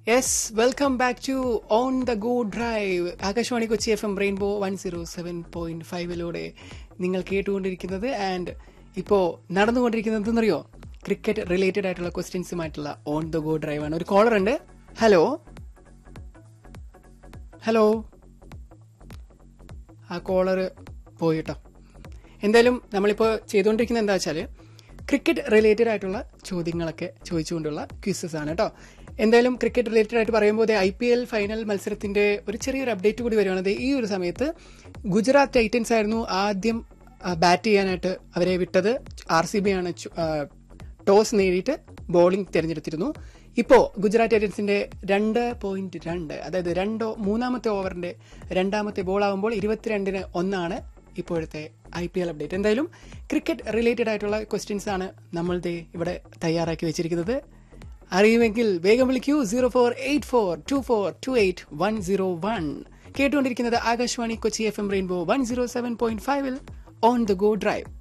yes welcome back to on the go drive Akashvani Kochi F M rainbow one zero seven point ഫൈവിലൂടെ നിങ്ങൾ കേട്ടുകൊണ്ടിരിക്കുന്നത് and ഇപ്പോൾ നടന്നുകൊണ്ടിരിക്കുന്നത് എന്തെന്നറിയോ ക്രിക്കറ്റ് റിലേറ്റഡ് ആയിട്ടുള്ള ക്വസ്റ്റ്യൻസുമായിട്ടുള്ള ഓൺ ദ ഗോ ഡ്രൈവ് ആണ് ഒരു കോളർ ഉണ്ട് ഹലോ ഹലോ ആ കോളർ പോയിട്ടോ എന്തായാലും നമ്മളിപ്പോൾ ചെയ്തുകൊണ്ടിരിക്കുന്നത് എന്താ വെച്ചാൽ ക്രിക്കറ്റ് റിലേറ്റഡ് ആയിട്ടുള്ള ചോദ്യങ്ങളൊക്കെ ചോദിച്ചുകൊണ്ടുള്ള ക്വിസസ് ആണ് കേട്ടോ എന്തായാലും ക്രിക്കറ്റ് റിലേറ്റഡ് ആയിട്ട് പറയുമ്പോൾ ഐ പി എൽ ഫൈനൽ മത്സരത്തിന്റെ ഒരു ചെറിയൊരു അപ്ഡേറ്റ് കൂടി വരുവാണ് ഈ ഒരു സമയത്ത് ഗുജറാത്ത് ടൈറ്റൻസ് ആയിരുന്നു ആദ്യം ബാറ്റ് ചെയ്യാനായിട്ട് അവരെ വിട്ടത് ആർ സി ബി ആണ് ചു- ആ, ടോസ് നേടിയിട്ട് ബോളിംഗ് തിരഞ്ഞെടുത്തിരുന്നു ഇപ്പോൾ ഗുജറാത്ത് ടൈറ്റൻസിന്റെ രണ്ട് പോയിന്റ് രണ്ട് അതായത് രണ്ടോ മൂന്നാമത്തെ ഓവറിന്റെ രണ്ടാമത്തെ ബോൾ ആകുമ്പോൾ ഇരുപത്തിരണ്ടിന് ഒന്നാണ് ഇപ്പോഴത്തെ ഐ പി എൽ അപ്ഡേറ്റ് എന്തായാലും ക്രിക്കറ്റ് റിലേറ്റഡ് ആയിട്ടുള്ള ക്വസ്റ്റ്യൻസ് ആണ് നമ്മൾ ദേ ഇവിടെ തയ്യാറാക്കി വെച്ചിരിക്കുന്നത് അറിയുമെങ്കിൽ വേഗം വിളിക്കൂ zero four eight four two four two eight one zero one കേട്ടുകൊണ്ടിരിക്കുന്നത് Akashvani Kochi F M rainbow one zero seven point ഫൈവിൽ ഓൺ ദ ഗോ ഡ്രൈവ്